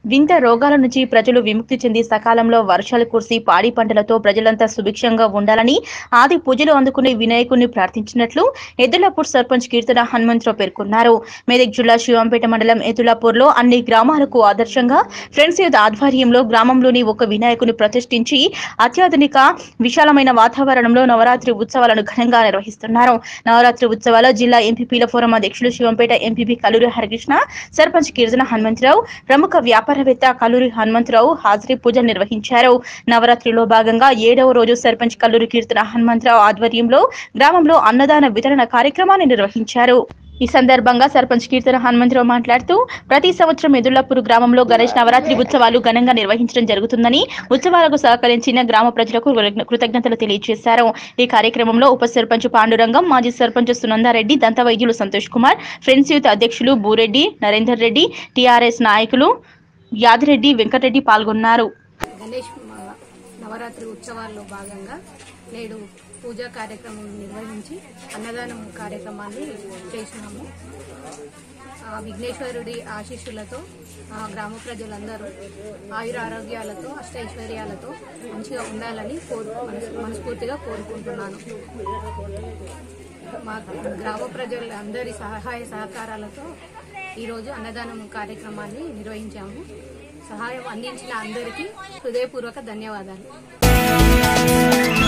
వింత రోగాల నుంచి ప్రజలు విముక్తి చెంది సకాలంలో వర్షాలు కురిసి పాడి పంటలతో ప్రజలంతా సుభిక్షంగా ఉండాలని ఆది పూజలు అందుకునే వినాయకుడిని ప్రార్థించినట్లు ఎద్దులాపూర్ సర్పంచ్ కీర్తన హనుమంతరావు పేర్కొన్నారు మెదక్ జిల్లా శివంపేట మండలం ఎదులాపూర్లో అన్ని గ్రామాలకు ఆదర్శంగా ఫ్రెండ్స్ యూత్ ఆధ్వర్యంలో గ్రామంలోని ఒక వినాయకుని ప్రతిష్ఠించి అత్యాధునిక విశాలమైన వాతావరణంలో నవరాత్రి ఉత్సవాలను ఘనంగా నిర్వహిస్తున్నారు నవరాత్రి ఉత్సవాల జిల్లా ఎంపీపీల ఫోరం అధ్యక్షులు శివంపేట ఎంపీపీ కల్లూరి హరికృష్ణ సర్పంచ్ కీర్తన హనుమంతరావు ప్రముఖ వ్యాపారవేత్త కల్లూరి హనుమంతరావు హాజరీ పూజలు నిర్వహించారు నవరాత్రిలో భాగంగా ఏడవ రోజు సర్పంచ్ కల్లూరి కీర్తన హనుమంతరావు ఆధ్వర్యంలో గ్రామంలో అన్నదాన వితరణ కార్యక్రమాన్ని నిర్వహించారు ఈ సందర్భంగా సర్పంచ్ కీర్తన హనుమంతరావు మాట్లాడుతూ ప్రతి సంవత్సరం ఎదుర్లపూర్ గ్రామంలో గణేష్ నవరాత్రి ఉత్సవాలు ఘనంగా నిర్వహించడం జరుగుతుందని ఉత్సవాలకు సహకరించిన గ్రామ ప్రజలకు కృతజ్ఞ- కృతజ్ఞతలు తెలియజేశారు ఈ కార్యక్రమంలో ఉప సర్పంచ్ పాండురంగం మాజీ సర్పంచ్ సునందారెడ్డి దంత వైద్యులు సంతోష్ కుమార్ ఫ్రెండ్స్ యూత్ అధ్యక్షులు బూరెడ్డి నరేందర్ రెడ్డి టిఆర్ఎస్ నాయకులు యాదిరెడ్డి వెంకటరెడ్డి పాల్గొన్నారు గణేష్ మ- నవరాత్రి ఉత్సవాల్లో భాగంగా నేడు పూజా కార్యక్రమం నిర్వహించి అన్నదానం కార్యక్రమాన్ని చేసినాము ఆ విఘ్నేశ్వరుడి ఆశీస్సులతో ఆ గ్రామ ప్రజలందరూ ఆయుర ఆరోగ్యాలతో అష్టైశ్వర్యాలతో మంచిగా ఉండాలని కోరు మనస్- మనస్ఫూర్తిగా కోరుకుంటున్నాను మా గ్రామ ప్రజలందరి సహాయ సహకారాలతో ఈరోజు అన్నదానం కార్యక్రమాన్ని నిర్వహించాము సహాయం అందించిన అందరికీ హృదయపూర్వక ధన్యవాదాలు